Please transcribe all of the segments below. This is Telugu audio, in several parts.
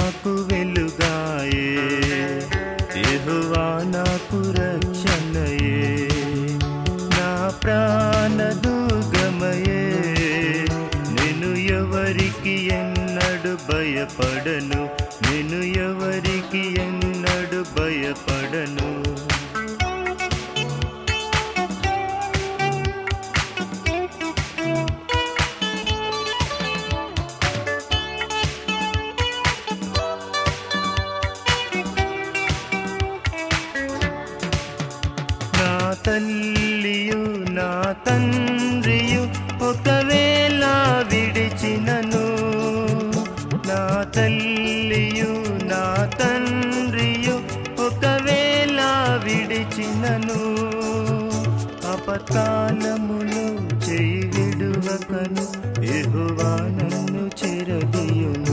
నాకు వెలుగాయే యెహోవా నాకు రక్షణయే నా ప్రాణ దుర్గమయే నేను ఎవరికి ఎన్నడు భయపడను నేను ఎవరికి ఎన్నడు భయపడను నా తల్లియు నా తండ్రియు ఒకవేళ విడిచినను నా తల్లియు నా తండ్రియు ఒకవేళ విడిచినను అపకాలములో చేయి విడువకను యెహోవా నన్ను చెరదీయును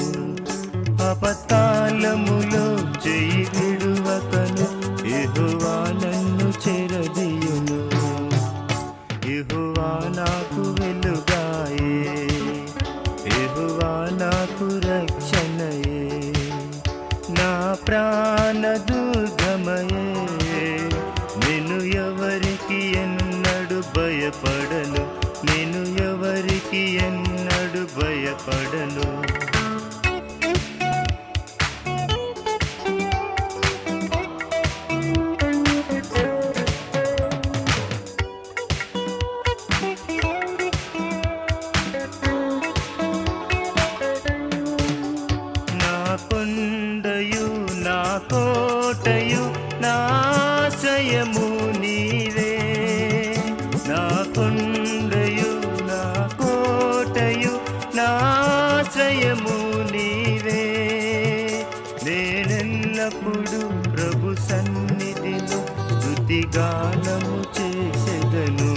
అపతాళములో చేయి విడువకను యెహోవా నన్ను చెరదీయును యెహోవా నాకు వెలుగాయే యెహోవా నాకు రక్షణయే నా ప్రాణ దుర్గమయే నేను ఎవరికి ఎన్నడు భయపడను నేను ఎవరికి ఎన్నడు భయపడను నా కొండయు నా కోటయు నా ఆశ్రయము నీవే నా కొండయు నా కోటయు నా ఆశ్రయము నీవే నేనెల్లప్పుడు ప్రభు సన్నిధిలో స్తుతిగానము చేసెదను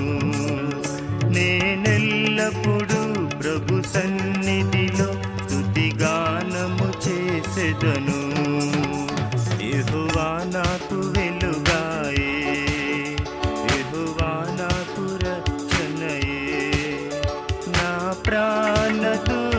నేనెల్లప్పుడు ప్రభు సన్నిధిలో స్తుతిగానము చేసెదను యెహోవా నాకు వెలుగాయే యెహోవా నాకు రక్షణయే నా ప్రాణ